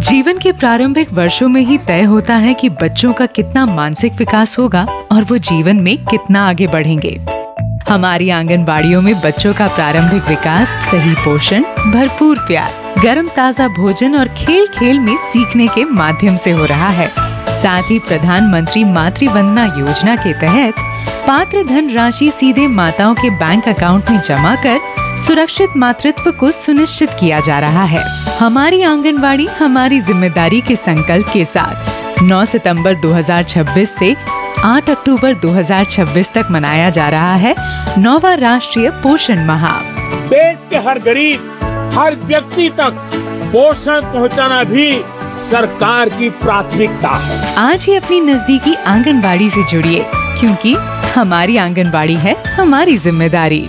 जीवन के प्रारंभिक वर्षों में ही तय होता है कि बच्चों का कितना मानसिक विकास होगा और वो जीवन में कितना आगे बढ़ेंगे हमारी आंगनबाड़ियों में बच्चों का प्रारंभिक विकास सही पोषण भरपूर प्यार गर्म ताजा भोजन और खेल खेल में सीखने के माध्यम से हो रहा है साथ ही प्रधानमंत्री मातृ वंदना योजना के तहत पात्र धन राशि सीधे माताओं के बैंक अकाउंट में जमा कर सुरक्षित मातृत्व को सुनिश्चित किया जा रहा है हमारी आंगनबाड़ी हमारी जिम्मेदारी के संकल्प के साथ 9 सितंबर 2026 से 8 अक्टूबर 2026 तक मनाया जा रहा है नौवा राष्ट्रीय पोषण माह देश के हर गरीब हर व्यक्ति तक पोषण पहुंचाना भी सरकार की प्राथमिकता है आज ही अपनी नजदीकी आंगनबाड़ी से जुड़िए क्योंकि हमारी आंगनबाड़ी है हमारी जिम्मेदारी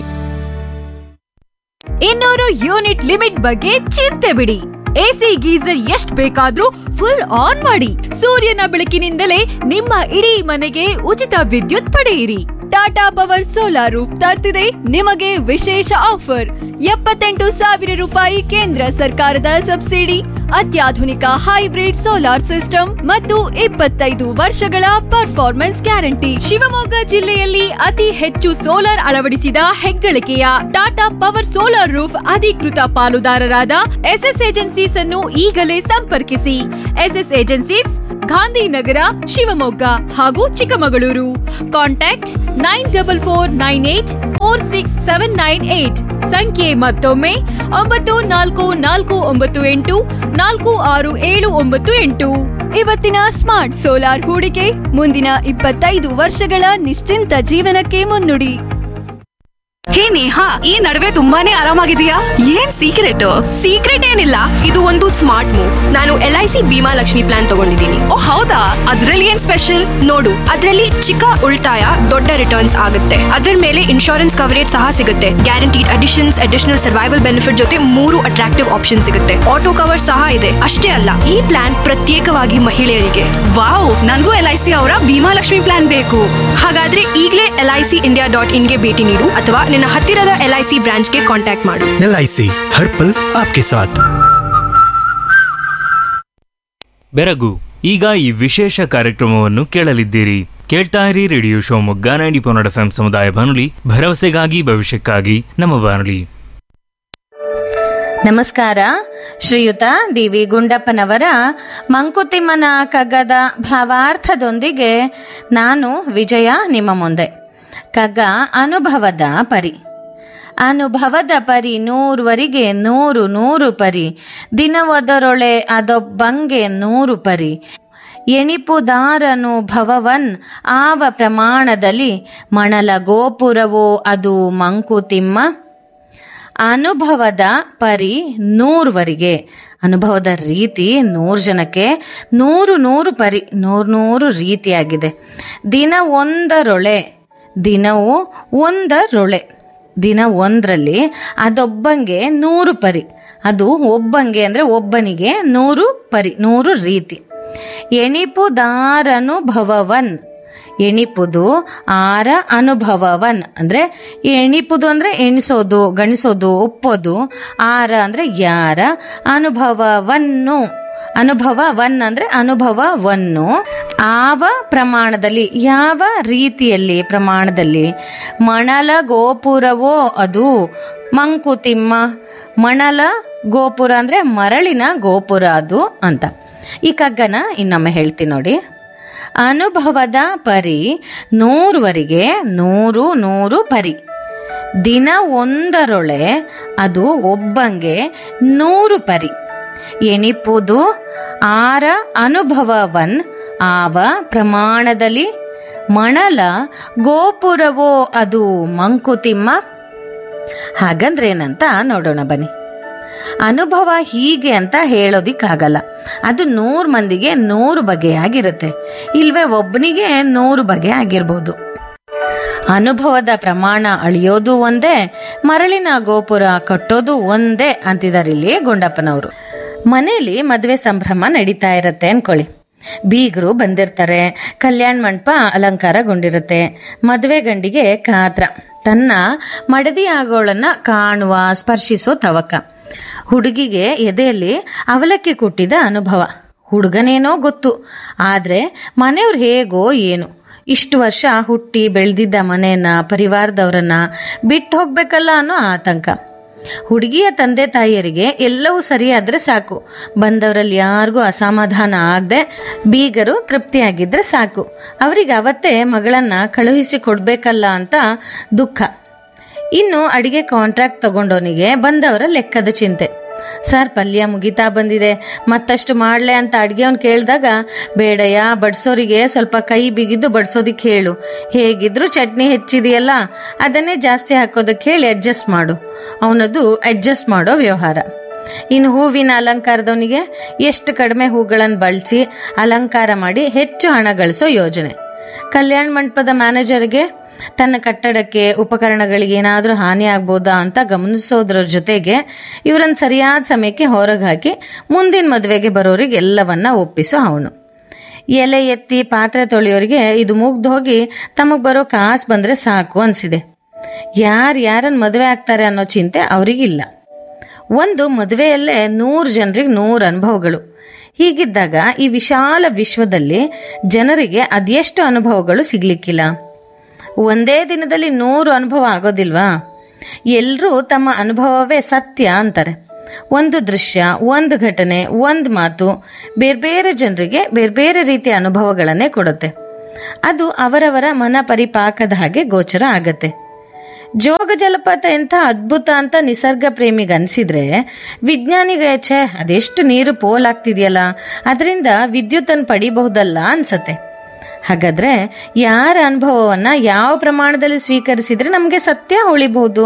ಇನ್ನೂರು ಯೂನಿಟ್ ಲಿಮಿಟ್ ಬಗ್ಗೆ ಚಿಂತೆ ಬಿಡಿ ಎಸಿ ಗೀಸರ್ ಎಷ್ಟ್ ಬೇಕಾದ್ರೂ ಫುಲ್ ಆನ್ ಮಾಡಿ ಸೂರ್ಯನ ಬೆಳಕಿನಿಂದಲೇ ನಿಮ್ಮ ಇಡೀ ಮನೆಗೆ ಉಚಿತ ವಿದ್ಯುತ್ ಪಡೆಯಿರಿ ಟಾಟಾ ಪವರ್ ಸೋಲಾರ್ ರೂಫ್ ತರ್ತಿದೆ ನಿಮಗೆ ವಿಶೇಷ ಆಫರ್ ಎಪ್ಪತ್ತೆಂಟು ಸಾವಿರ ರೂಪಾಯಿ ಕೇಂದ್ರ ಸರ್ಕಾರದ ಸಬ್ಸಿಡಿ ಅತ್ಯಾಧುನಿಕ ಹೈಬ್ರಿಡ್ ಸೋಲಾರ್ ಸಿಸ್ಟಮ್ ಮತ್ತು ಇಪ್ಪತ್ತೈದು ವರ್ಷಗಳ ಪರ್ಫಾರ್ಮೆನ್ಸ್ ಗ್ಯಾರಂಟಿ ಶಿವಮೊಗ್ಗ ಜಿಲ್ಲೆಯಲ್ಲಿ ಅತಿ ಹೆಚ್ಚು ಸೋಲಾರ್ ಅಳವಡಿಸಿದ ಹೆಗ್ಗಳಿಕೆಯ ಟಾಟಾ ಪವರ್ ಸೋಲಾರ್ ರೂಫ್ ಅಧಿಕೃತ ಪಾಲುದಾರರಾದ ಎಸ್ಎಸ್ ಏಜೆನ್ಸೀಸ್ ಅನ್ನು ಈಗಲೇ ಸಂಪರ್ಕಿಸಿ ಎಸ್ಎಸ್ ಏಜೆನ್ಸೀಸ್ ಗಾಂಧಿನಗರ ಶಿವಮೊಗ್ಗ ಹಾಗೂ Chikkamagaluru contact nine double four nine eight four six seven nine eight ಸಂಖ್ಯೆ ಮತ್ತೊಮ್ಮೆ ಒಂಬತ್ತು ನಾಲ್ಕು ನಾಲ್ಕು ಒಂಬತ್ತು ಎಂಟು ನಾಲ್ಕು ಆರು ಏಳು ಒಂಬತ್ತು ಎಂಟು ಇವತ್ತಿನ ಸ್ಮಾರ್ಟ್ ಸೋಲಾರ್ ಹೂಡಿಕೆ ಮುಂದಿನ ಇಪ್ಪತ್ತೈದು ವರ್ಷಗಳ ನಿಶ್ಚಿಂತ ಜೀವನಕ್ಕೆ ಮುನ್ನುಡಿ ಹೇ ನೇಹಾ ಈ ನಡುವೆ ತುಂಬಾನೇ ಆರಾಮಾಗಿದೆಯಾ ಏನ್ ಸೀಕ್ರೆಟ್ ಸೀಕ್ರೆಟ್ ಏನಿಲ್ಲ ಇದು ಒಂದು ಸ್ಮಾರ್ಟ್ ಮೂವ್ ನಾನು L I C Bheema Lakshmi plan ತಗೊಂಡಿದ್ದೀನಿ ಓ ಹೌದಾ ಅದ್ರಲ್ಲಿ ಏನ್ ಸ್ಪೆಷಲ್ ನೋಡು ಅದರಲ್ಲಿ ಚಿಕ್ಕ ಉಳಿತಾಯ ದೊಡ್ಡ ರಿಟರ್ನ್ಸ್ ಆಗುತ್ತೆ ಅದರ ಮೇಲೆ ಇನ್ಶೂರೆನ್ಸ್ ಕವರೇಜ್ ಸಹ ಸಿಗುತ್ತೆ guaranteed additions additional survival benefit ಜೊತೆ ಮೂರು ಅಟ್ರಾಕ್ಟಿವ್ ಆಪ್ಷನ್ ಸಿಗುತ್ತೆ ಆಟೋ ಕವರ್ ಸಹ ಇದೆ ಅಷ್ಟೇ ಅಲ್ಲ ಈ ಪ್ಲಾನ್ ಪ್ರತ್ಯೇಕವಾಗಿ ಮಹಿಳೆಯರಿಗೆ ವಾವ್ ನನ್ಗೂ ಎಲ್ ಐ ಸಿ ಅವರ ಭೀಮಾ ಲಕ್ಷ್ಮಿ ಪ್ಲಾನ್ ಬೇಕು ಹಾಗಾದ್ರೆ ಈಗಲೇ L I C India dot ಇನ್ಗೆ ಭೇಟಿ ನೀಡು ಅಥವಾ ನಿನ್ನ ಹತ್ತಿರದ ಎಲ್ ಐ ಸಿ ಬ್ರಾಂಚ್ಗೆ ಕಾಂಟ್ಯಾಕ್ಟ್ ಮಾಡು एल आई सी हर पल आपके साथ ಬೆರಗು ಈಗ ಈ ವಿಶೇಷ ಕಾರ್ಯಕ್ರಮವನ್ನು ಕೇಳಲಿದ್ದೀರಿ ಕೇಳ್ತಾ ಇರಿ ರೇಡಿಯೋ ಶಿವಮೊಗ್ಗ ನೈಂಟಿ ಪೊನ್ನಡ ಎಫ್ ಸಮುದಾಯ ಬಾನುಲಿ ಭರವಸೆಗಾಗಿ ಭವಿಷ್ಯಕ್ಕಾಗಿ ನಮ್ಮ ಬಾನುಲಿ ನಮಸ್ಕಾರ ಶ್ರೀಯುತ ಡಿ ವಿ ಗುಂಡಪ್ಪನವರ ಮಂಕುತಿಮ್ಮನ ಕಗ್ಗದ ಭಾವಾರ್ಥದೊಂದಿಗೆ ನಾನು ವಿಜಯ ನಿಮ್ಮ ಮುಂದೆ ಕಗ್ಗ ಅನುಭವದ ಪರಿ ಅನುಭವದ ಪರಿ ನೂರುವರಿಗೆ ನೂರು ನೂರು ಪರಿ ದಿನವೊದರೊಳೆ ಅದೊಬ್ಬಂಗೆ ನೂರು ಪರಿ ಎಣಿಪುದಾರನು ಭವವನ್ ಆವ ಪ್ರಮಾಣದಲ್ಲಿ ಮಣಲ ಗೋಪುರವೋ ಅದು ಮಂಕುತಿಮ್ಮ ಅನುಭವದ ಪರಿ ನೂರುವರಿಗೆ ಅನುಭವದ ರೀತಿ ನೂರು ಜನಕ್ಕೆ ನೂರು ನೂರು ಪರಿ ನೂರು ನೂರು ರೀತಿಯಾಗಿದೆ ದಿನ ಒಂದರೊಳೆ ದಿನವು ಒಂದರೊಳೆ ದಿನ ಒಂದರಲ್ಲಿ ಅದೊಬ್ಬಂಗೆ ನೂರು ಪರಿ ಅದು ಒಬ್ಬಂಗೆ ಅಂದರೆ ಒಬ್ಬನಿಗೆ ನೂರು ಪರಿ ನೂರು ರೀತಿ ಎಣಿಪುದಾರನುಭವವನ್ ಎಣಿಪುದು ಆರ ಅನುಭವವನ್ ಅಂದ್ರೆ ಎಣಿಪುದು ಅಂದ್ರೆ ಎಣಿಸೋದು ಗಣಿಸೋದು ಒಪ್ಪೋದು ಆರ ಅಂದ್ರೆ ಯಾರ ಅನುಭವವನ್ನು ಅನುಭವವನ್ ಅಂದ್ರೆ ಅನುಭವವನ್ನು ಆವ ಪ್ರಮಾಣದಲ್ಲಿ ಯಾವ ರೀತಿಯಲ್ಲಿ ಪ್ರಮಾಣದಲ್ಲಿ ಮಣಲ ಗೋಪುರವೋ ಅದು ಮಂಕುತಿಮ್ಮ ಮಣಲ ಗೋಪುರ ಅಂದ್ರೆ ಮರಳಿನ ಗೋಪುರ ಅದು ಅಂತ ಈ ಕಗ್ಗನ ಇನ್ನೊಮ್ಮೆ ಹೇಳ್ತೀನಿ ನೋಡಿ ಅನುಭವದ ಪರಿ ನೂರುವರೆಗೆ ನೂರು ನೂರು ಪರಿ ದಿನ ಒಂದರೊಳೆ ಅದು ಒಬ್ಬಂಗೆ ನೂರು ಪರಿ ಎಣಿಪುದು ಆರ ಅನುಭವವನ್ ಆವ ಪ್ರಮಾಣದಲ್ಲಿ ಮಣಲ ಗೋಪುರವೋ ಅದು ಮಂಕುತಿಮ್ಮ ಹಾಗಂದ್ರೇನಂತ ನೋಡೋಣ ಬನ್ನಿ ಅನುಭವ ಹೀಗೆ ಅಂತ ಹೇಳೋದಿಕ್ಕಾಗಲ್ಲ ಅದು ನೂರು ಮಂದಿಗೆ ನೂರು ಬಗೆಯಾಗಿರುತ್ತೆ ಇಲ್ವೇ ಒಬ್ಬನಿಗೆ ನೂರು ಬಗೆ ಆಗಿರ್ಬೋದು ಅನುಭವದ ಪ್ರಮಾಣ ಅಳಿಯೋದು ಒಂದೇ ಮರಳಿನ ಗೋಪುರ ಕಟ್ಟೋದು ಒಂದೇ ಅಂತಿದ್ದಾರೆ ಇಲ್ಲಿ ಗುಂಡಪ್ಪನವರು ಮನೆಯಲ್ಲಿ ಮದುವೆ ಸಂಭ್ರಮ ನಡೀತಾ ಇರತ್ತೆ ಅನ್ಕೊಳ್ಳಿ ಬೀಗರು ಬಂದಿರ್ತಾರೆ ಕಲ್ಯಾಣ ಮಂಟಪ ಅಲಂಕಾರಗೊಂಡಿರುತ್ತೆ ಮದುವೆ ಗಂಡಿಗೆ ಕಾತ್ರ ತನ್ನ ಮಡದಿ ಆಗೋಳನ್ನ ಕಾಣುವ ಸ್ಪರ್ಶಿಸೋ ತವಕ ಹುಡುಗಿಗೆ ಎದೆಯಲ್ಲಿ ಅವಲಕ್ಕಿ ಕುಟ್ಟಿದ ಅನುಭವ ಹುಡುಗನೇನೋ ಗೊತ್ತು ಆದರೆ ಮನೆಯವ್ರು ಹೇಗೋ ಏನು ಇಷ್ಟು ವರ್ಷ ಹುಟ್ಟಿ ಬೆಳೆದಿದ್ದ ಮನೆಯನ್ನ ಪರಿವಾರದವರನ್ನ ಬಿಟ್ಟು ಹೋಗ್ಬೇಕಲ್ಲ ಅನ್ನೋ ಆತಂಕ ಹುಡುಗಿಯ ತಂದೆ ತಾಯಿಯರಿಗೆ ಎಲ್ಲವೂ ಸರಿಯಾದ್ರೆ ಸಾಕು ಬಂದವರಲ್ಲಿ ಯಾರಿಗೂ ಅಸಮಾಧಾನ ಆಗದೆ ಬೀಗರು ತೃಪ್ತಿಯಾಗಿದ್ರೆ ಸಾಕು ಅವರಿಗೆ ಅವತ್ತೇ ಮಗಳನ್ನ ಕಳುಹಿಸಿ ಕೊಡ್ಬೇಕಲ್ಲ ಅಂತ ದುಃಖ ಇನ್ನು ಅಡಿಗೆ ಕಾಂಟ್ರಾಕ್ಟ್ ತಗೊಂಡವನಿಗೆ ಬಂದವರ ಲೆಕ್ಕದ ಚಿಂತೆ ಸರ್ ಪಲ್ಯ ಮುಗಿತಾ ಬಂದಿದೆ ಮತ್ತಷ್ಟು ಮಾಡ್ಲೆ ಅಂತ ಅಡ್ಗೆವ್ನು ಕೇಳಿದಾಗ ಬೇಡಯ್ಯ ಬಡ್ಸೋರಿಗೆ ಸ್ವಲ್ಪ ಕೈ ಬಿಗಿದು ಬಡ್ಸೋದಿಕ್ಕೆ ಹೇಳು ಹೇಗಿದ್ರು ಚಟ್ನಿ ಹೆಚ್ಚಿದೆಯಲ್ಲ ಅದನ್ನೇ ಜಾಸ್ತಿ ಹಾಕೋದಕ್ಕೆ ಹೇಳಿ ಅಡ್ಜಸ್ಟ್ ಮಾಡು ಅವನದು ಅಡ್ಜಸ್ಟ್ ಮಾಡೋ ವ್ಯವಹಾರ ಇನ್ನು ಹೂವಿನ ಅಲಂಕಾರದವನಿಗೆ ಎಷ್ಟು ಕಡಿಮೆ ಹೂಗಳನ್ನು ಬಳಸಿ ಅಲಂಕಾರ ಮಾಡಿ ಹೆಚ್ಚು ಹಣ ಗಳಿಸೋ ಯೋಜನೆ ಕಲ್ಯಾಣ ಮಂಟಪದ ಮ್ಯಾನೇಜರ್ಗೆ ತನ್ನ ಕಟ್ಟಡಕ್ಕೆ ಉಪಕರಣಗಳಿಗೆ ಏನಾದರೂ ಹಾನಿ ಆಗ್ಬೋದಾ ಅಂತ ಗಮನಿಸೋದ್ರ ಜೊತೆಗೆ ಇವರನ್ನು ಸರಿಯಾದ ಸಮಯಕ್ಕೆ ಹೊರಗೆ ಹಾಕಿ ಮುಂದಿನ ಮದುವೆಗೆ ಬರೋರಿಗೆ ಎಲ್ಲವನ್ನ ಒಪ್ಪಿಸೋ ಅವನು ಎಲೆ ಎತ್ತಿ ಪಾತ್ರೆ ತೊಳೆಯೋರಿಗೆ ಇದು ಮುಗ್ದು ಹೋಗಿ ತಮಗೆ ಬರೋ ಕಾಸು ಬಂದರೆ ಸಾಕು ಅನಿಸಿದೆ ಯಾರು ಯಾರನ್ನು ಮದುವೆ ಆಗ್ತಾರೆ ಅನ್ನೋ ಚಿಂತೆ ಅವರಿಗಿಲ್ಲ ಒಂದು ಮದುವೆಯಲ್ಲೇ ನೂರು ಜನರಿಗೆ ನೂರು ಅನುಭವಗಳು ಹೀಗಿದ್ದಾಗ ಈ ವಿಶಾಲ ವಿಶ್ವದಲ್ಲಿ ಜನರಿಗೆ ಅದೆಷ್ಟು ಅನುಭವಗಳು ಸಿಗ್ಲಿಕ್ಕಿಲ್ಲ ಒಂದೇ ದಿನದಲ್ಲಿ ನೂರು ಅನುಭವ ಆಗೋದಿಲ್ವಾ ಎಲ್ಲರೂ ತಮ್ಮ ಅನುಭವವೇ ಸತ್ಯ ಅಂತಾರೆ ಒಂದು ದೃಶ್ಯ ಒಂದು ಘಟನೆ ಒಂದು ಮಾತು ಬೇರೆ ಬೇರೆ ಜನರಿಗೆ ಬೇರೆ ಬೇರೆ ರೀತಿಯ ಅನುಭವಗಳನ್ನೇ ಕೊಡುತ್ತೆ ಅದು ಅವರವರ ಮನ ಪರಿಪಾಕದ ಹಾಗೆ ಗೋಚರ ಆಗತ್ತೆ ಜೋಗ ಜಲಪಾತ ಎಂಥ ಅದ್ಭುತ ಅಂತ ನಿಸರ್ಗ ಪ್ರೇಮಿಗೆ ಅನಿಸಿದ್ರೆ ವಿಜ್ಞಾನಿಗೆ ಛೇ ಅದೆಷ್ಟು ನೀರು ಪೋಲಾಗ್ತಿದೆಯಲ್ಲ ಅದರಿಂದ ವಿದ್ಯುತ್ತನ್ನು ಪಡಿಬಹುದಲ್ಲ ಅನ್ಸತ್ತೆ ಹಾಗಾದ್ರೆ ಯಾರ ಅನುಭವವನ್ನ ಯಾವ ಪ್ರಮಾಣದಲ್ಲಿ ಸ್ವೀಕರಿಸಿದ್ರೆ ನಮಗೆ ಸತ್ಯ ಉಳಿಬಹುದು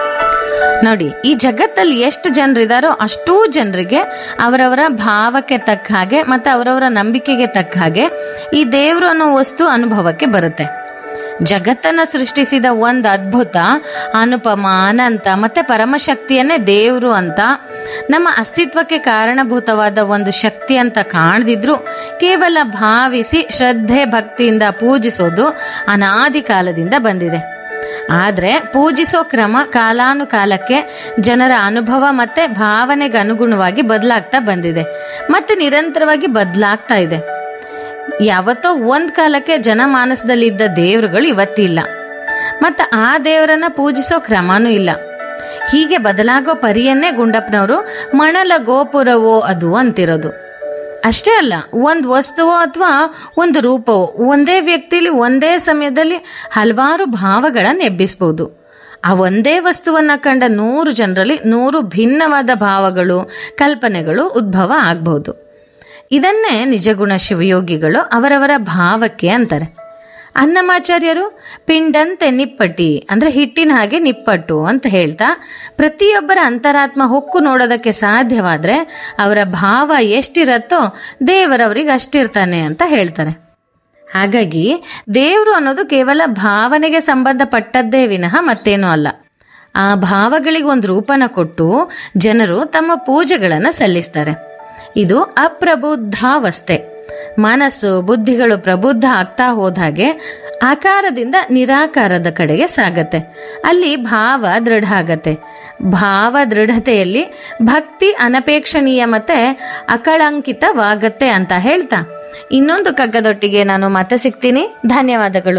ನೋಡಿ ಈ ಜಗತ್ತಲ್ಲಿ ಎಷ್ಟು ಜನರಿದಾರೋ ಅಷ್ಟೂ ಜನರಿಗೆ ಅವರವರ ಭಾವಕ್ಕೆ ತಕ್ಕ ಹಾಗೆ ಮತ್ತೆ ಅವರವರ ನಂಬಿಕೆಗೆ ತಕ್ಕ ಹಾಗೆ ಈ ದೇವರು ಅನ್ನೋ ವಸ್ತು ಅನುಭವಕ್ಕೆ ಬರುತ್ತೆ ಜಗತ್ತನ್ನ ಸೃಷ್ಟಿಸಿದ ಒಂದು ಅದ್ಭುತ ಅನುಪಮ ಅನಂತ ಮತ್ತೆ ಪರಮಶಕ್ತಿಯನ್ನೇ ದೇವರು ಅಂತ ನಮ್ಮ ಅಸ್ತಿತ್ವಕ್ಕೆ ಕಾರಣಭೂತವಾದ ಒಂದು ಶಕ್ತಿ ಅಂತ ಕಾಣದಿದ್ರು ಕೇವಲ ಭಾವಿಸಿ ಶ್ರದ್ಧೆ ಭಕ್ತಿಯಿಂದ ಪೂಜಿಸೋದು ಅನಾದಿ ಕಾಲದಿಂದ ಬಂದಿದೆ ಆದರೆ ಪೂಜಿಸೋ ಕ್ರಮ ಕಾಲಾನುಕಾಲಕ್ಕೆ ಜನರ ಅನುಭವ ಮತ್ತೆ ಭಾವನೆಗೆ ಅನುಗುಣವಾಗಿ ಬದಲಾಗ್ತಾ ಬಂದಿದೆ ಮತ್ತೆ ನಿರಂತರವಾಗಿ ಬದಲಾಗ್ತಾ ಇದೆ ಯಾವತ್ತೋ ಒಂದ್ ಕಾಲಕ್ಕೆ ಜನಮಾನಸದಲ್ಲಿದ್ದ ದೇವರುಗಳು ಇವತ್ತಿಲ್ಲ ಮತ್ತು ಆ ದೇವರನ್ನ ಪೂಜಿಸೋ ಕ್ರಮನೂ ಇಲ್ಲ ಹೀಗೆ ಬದಲಾಗೋ ಪರಿಯನ್ನೇ ಗುಂಡಪ್ಪನವರು ಮಣಲ ಗೋಪುರವೋ ಅದು ಅಂತಿರೋದು ಅಷ್ಟೇ ಅಲ್ಲ ಒಂದು ವಸ್ತುವೋ ಅಥವಾ ಒಂದು ರೂಪವೋ ಒಂದೇ ವ್ಯಕ್ತಿಲಿ ಒಂದೇ ಸಮಯದಲ್ಲಿ ಹಲವಾರು ಭಾವಗಳನ್ನು ಎಬ್ಬಿಸ್ಬೋದು ಆ ಒಂದೇ ವಸ್ತುವನ್ನ ಕಂಡ ನೂರು ಜನರಲ್ಲಿ ನೂರು ಭಿನ್ನವಾದ ಭಾವಗಳು ಕಲ್ಪನೆಗಳು ಉದ್ಭವ ಆಗಬಹುದು ಇದನ್ನೇ ನಿಜಗುಣ ಶಿವಯೋಗಿಗಳು ಅವರವರ ಭಾವಕ್ಕೆ ಅಂತಾರೆ ಅನ್ನಮಾಚಾರ್ಯರು ಪಿಂಡಂತೆ ನಿಪ್ಪಟ್ಟಿ ಅಂದ್ರೆ ಹಿಟ್ಟಿನ ಹಾಗೆ ನಿಪ್ಪಟ್ಟು ಅಂತ ಹೇಳ್ತಾ ಪ್ರತಿಯೊಬ್ಬರ ಅಂತರಾತ್ಮ ಹೊಕ್ಕು ನೋಡೋದಕ್ಕೆ ಸಾಧ್ಯವಾದ್ರೆ ಅವರ ಭಾವ ಎಷ್ಟಿರತ್ತೋ ದೇವರವರಿಗೆ ಅಷ್ಟಿರ್ತಾನೆ ಅಂತ ಹೇಳ್ತಾರೆ ಹಾಗಾಗಿ ದೇವರು ಅನ್ನೋದು ಕೇವಲ ಭಾವನೆಗೆ ಸಂಬಂಧಪಟ್ಟದ್ದೇ ವಿನಃ ಮತ್ತೇನೂ ಅಲ್ಲ ಆ ಭಾವಗಳಿಗೆ ಒಂದು ರೂಪನ ಕೊಟ್ಟು ಜನರು ತಮ್ಮ ಪೂಜೆಗಳನ್ನು ಸಲ್ಲಿಸ್ತಾರೆ ಇದು ಅಪ್ರಬುದ್ಧಾವಸ್ಥೆ ಮನಸ್ಸು ಬುದ್ಧಿಗಳು ಪ್ರಬುದ್ಧ ಆಗ್ತಾ ಹೋದಾಗೆ ಆಕಾರದಿಂದ ನಿರಾಕಾರದ ಕಡೆಗೆ ಸಾಗತ್ತೆ ಅಲ್ಲಿ ಭಾವ ದೃಢ ಆಗತ್ತೆ ಭಾವ ದೃಢತೆಯಲ್ಲಿ ಭಕ್ತಿ ಅನಪೇಕ್ಷಣೀಯ ಮತ್ತೆ ಅಕಳಂಕಿತವಾಗತ್ತೆ ಅಂತ ಹೇಳ್ತಾ ಇನ್ನೊಂದು ಕಗ್ಗದೊಟ್ಟಿಗೆ ನಾನು ಮತ್ತೆ ಸಿಗ್ತೀನಿ ಧನ್ಯವಾದಗಳು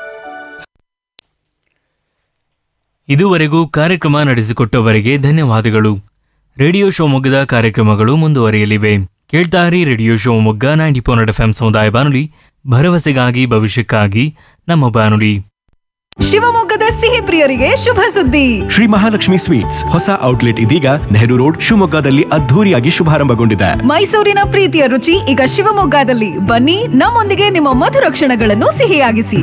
ಇದುವರೆಗೂ ಕಾರ್ಯಕ್ರಮ ನಡೆಸಿಕೊಟ್ಟವರಿಗೆ ಧನ್ಯವಾದಗಳು ರೇಡಿಯೋ ಶಿವಮೊಗ್ಗದ ಕಾರ್ಯಕ್ರಮಗಳು ಮುಂದುವರಿಯಲಿವೆ ಕೇಳ್ತಾರಿ radio Shivamogga ninety four F M ಸಮುದಾಯ ಬಾನುಲಿ ಭರವಸೆಗಾಗಿ ಭವಿಷ್ಯಕ್ಕಾಗಿ ನಮ್ಮ ಬಾನುಲಿ ಶಿವಮೊಗ್ಗದ ಸಿಹಿ ಪ್ರಿಯರಿಗೆ ಶುಭ ಸುದ್ದಿ ಶ್ರೀ ಮಹಾಲಕ್ಷ್ಮಿ ಸ್ವೀಟ್ಸ್ ಹೊಸ ಔಟ್ಲೆಟ್ ಇದೀಗ ನೆಹರು ರೋಡ್ ಶಿವಮೊಗ್ಗದಲ್ಲಿ ಅದ್ಧೂರಿಯಾಗಿ ಶುಭಾರಂಭಗೊಂಡಿದೆ ಮೈಸೂರಿನ ಪ್ರೀತಿಯ ರುಚಿ ಈಗ ಶಿವಮೊಗ್ಗದಲ್ಲಿ ಬನ್ನಿ ನಮ್ಮೊಂದಿಗೆ ನಿಮ್ಮ ಮಧುರ ಕ್ಷಣಗಳನ್ನು ಸಿಹಿಯಾಗಿಸಿ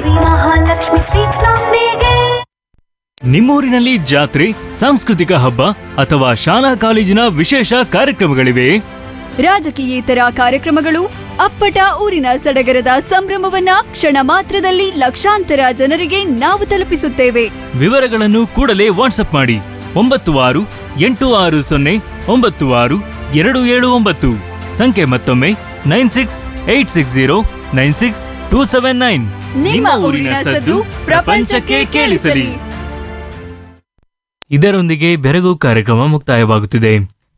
ನಿಮ್ಮೂರಿನಲ್ಲಿ ಜಾತ್ರೆ ಸಾಂಸ್ಕೃತಿಕ ಹಬ್ಬ ಅಥವಾ ಶಾಲಾ ಕಾಲೇಜಿನ ವಿಶೇಷ ಕಾರ್ಯಕ್ರಮಗಳಿವೆ ರಾಜಕೀಯೇತರ ಕಾರ್ಯಕ್ರಮಗಳು ಅಪ್ಪಟ ಊರಿನ ಸಡಗರದ ಸಂಭ್ರಮವನ್ನ ಕ್ಷಣ ಮಾತ್ರದಲ್ಲಿ ಲಕ್ಷಾಂತರ ಜನರಿಗೆ ನಾವು ತಲುಪಿಸುತ್ತೇವೆ ವಿವರಗಳನ್ನು ಕೂಡಲೇ ವಾಟ್ಸಪ್ ಮಾಡಿ ಒಂಬತ್ತು ಆರು ಎಂಟು ಆರು ಸೊನ್ನೆ ಒಂಬತ್ತು ಆರು ಎರಡು ಏಳು ಒಂಬತ್ತು ಸಂಖ್ಯೆ ಮತ್ತೊಮ್ಮೆ nine six eight six zero nine six two seven nine ನಿಮ್ಮ ಊರಿನ ಸದ್ದು ಪ್ರಪಂಚಕ್ಕೆ ಕೇಳಿಸಲಿ ಇದರೊಂದಿಗೆ ಬೆರಗು ಕಾರ್ಯಕ್ರಮ ಮುಕ್ತಾಯವಾಗುತ್ತಿದೆ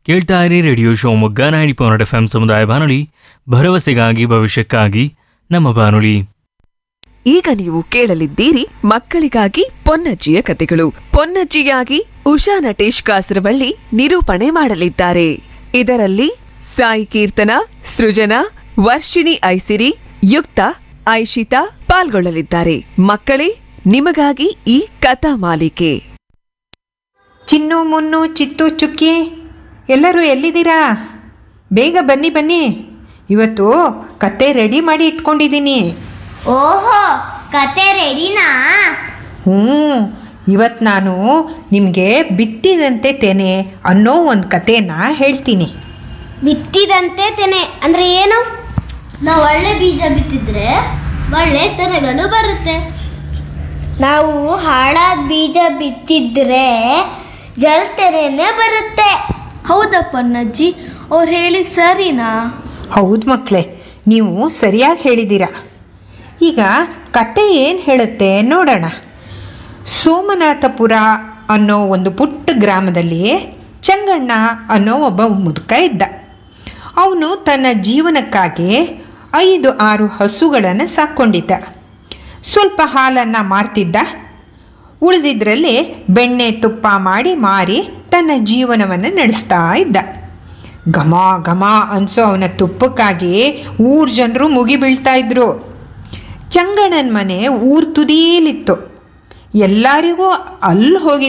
ಕೇಳ್ತಾ ಇರಿ radio Shivamogga ninety point F M ಸಮುದಾಯ ಬಾನುಲಿ ಭರವಸೆಗಾಗಿ ಭವಿಷ್ಯಕ್ಕಾಗಿ ನಮ್ಮ ಬಾನುಲಿ ಈಗ ನೀವು ಕೇಳಲಿದ್ದೀರಿ ಮಕ್ಕಳಿಗಾಗಿ ಪೊನ್ನಜ್ಜಿಯ ಕತೆಗಳು ಪೊನ್ನಜ್ಜಿಯಾಗಿ ಉಷಾ ನಟೇಶ್ ಕಾಸರವಳ್ಳಿ ನಿರೂಪಣೆ ಮಾಡಲಿದ್ದಾರೆ ಇದರಲ್ಲಿ ಸಾಯಿ ಕೀರ್ತನ ಸೃಜನಾ ವರ್ಷಿಣಿ ಐಸಿರಿ ಯುಕ್ತ ಐಶಿತಾ ಪಾಲ್ಗೊಳ್ಳಲಿದ್ದಾರೆ ಮಕ್ಕಳೇ ನಿಮಗಾಗಿ ಈ ಕಥಾ ಮಾಲಿಕೆ ಚಿನ್ನು ಮುನ್ನು ಚಿತ್ತು ಚುಕ್ಕಿ ಎಲ್ಲರೂ ಎಲ್ಲಿದ್ದೀರಾ ಬೇಗ ಬನ್ನಿ ಬನ್ನಿ ಇವತ್ತು ಕತೆ ರೆಡಿ ಮಾಡಿ ಇಟ್ಕೊಂಡಿದ್ದೀನಿ ಓಹೋ ಕತೆ ರೆಡಿನಾ ಹ್ಞೂ ಇವತ್ತು ನಾನು ನಿಮಗೆ ಬಿತ್ತಿದಂತೆ ತೆನೆ ಅನ್ನೋ ಒಂದು ಕತೆನ ಹೇಳ್ತೀನಿ ಬಿತ್ತಿದಂತೆ ತೆನೆ ಅಂದ್ರೆ ಏನು ನಾವು ಒಳ್ಳೆ ಬೀಜ ಬಿತ್ತಿದ್ರೆ ಒಳ್ಳೆ ತೆನೆಗಳು ಬರುತ್ತೆ ನಾವು ಹಾಳಾದ ಬೀಜ ಬಿತ್ತಿದ್ರೆ ಜಲ್ ತೆನೆನೇ ಬರುತ್ತೆ ಹೌದಪ್ಪ ಅಜ್ಜಿ ಅವ್ರು ಹೇಳಿ ಸರಿನಾ ಹೌದು ಮಕ್ಕಳೇ ನೀವು ಸರಿಯಾಗಿ ಹೇಳಿದ್ದೀರಾ ಈಗ ಕತೆ ಏನು ಹೇಳುತ್ತೆ ನೋಡೋಣ ಸೋಮನಾಥಪುರ ಅನ್ನೋ ಒಂದು ಪುಟ್ಟ ಗ್ರಾಮದಲ್ಲಿ ಚಂಗಣ್ಣ ಅನ್ನೋ ಒಬ್ಬ ಮುದುಕ ಇದ್ದ ಅವನು ತನ್ನ ಜೀವನಕ್ಕಾಗಿ ಐದು ಆರು ಹಸುಗಳನ್ನು ಸಾಕ್ಕೊಂಡಿದ್ದ ಸ್ವಲ್ಪ ಹಾಲನ್ನು ಮಾರ್ತಿದ್ದ ಉಳಿದಿದ್ರಲ್ಲಿ ಬೆಣ್ಣೆ ತುಪ್ಪ ಮಾಡಿ ಮಾರಿ ತನ್ನ ಜೀವನವನ್ನು ನಡೆಸ್ತಾ ಇದ್ದ ಘಮ ಘಮ ಅನ್ಸೋ ಅವನ ತುಪ್ಪಕ್ಕಾಗಿ ಊರು ಜನರು ಮುಗಿ ಬೀಳ್ತಾ ಇದ್ರು ಚಂಗಣ್ಣನ ಮನೆ ಊರು ತುದೀಲಿತ್ತು ಎಲ್ಲರಿಗೂ ಅಲ್ಲಿ ಹೋಗಿ